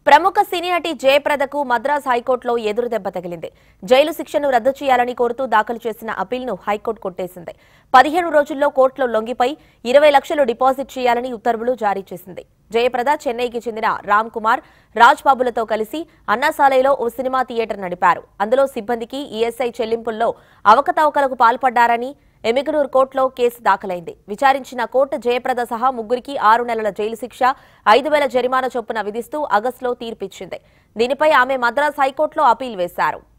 ప్రముఖ సినీ నటి జయప్రదకు మద్రాస్ హైకోర్టులో ఎదురు దెబ్బ తగిలింది జైలు శిక్షను రద్దు చేయాలని కోరుతూ దాఖలు చేసిన అప్పీల్ను హైకోర్టు కొట్టేసింది పదిహేను రోజుల్లో కోర్టులో లొంగిపై ఇరవై లక్షలు డిపాజిట్ చేయాలని ఉత్తర్వులు జారీ చేసింది జయప్రద చెన్నైకి చెందిన రామ్ కుమార్ రాజ్ బాబులతో కలిసి అన్నాసాలయలో ఓ సినిమా థియేటర్ నడిపారు అందులో సిబ్బందికి ఈఎస్ఐ చెల్లింపుల్లో అవకతవకలకు పాల్పడ్డారని ఎమిగనూరు కోర్టులో కేసు దాఖలైంది విచారించిన కోర్టు జయప్రద సహా ముగ్గురికి ఆరు నెలల జైలు శిక్ష ఐదు వేల జరిమానా చొప్పున విధిస్తూ ఆగస్టులో తీర్పిచ్చింది దీనిపై ఆమె మద్రాస్ హైకోర్టులో అప్పీల్ వేశారు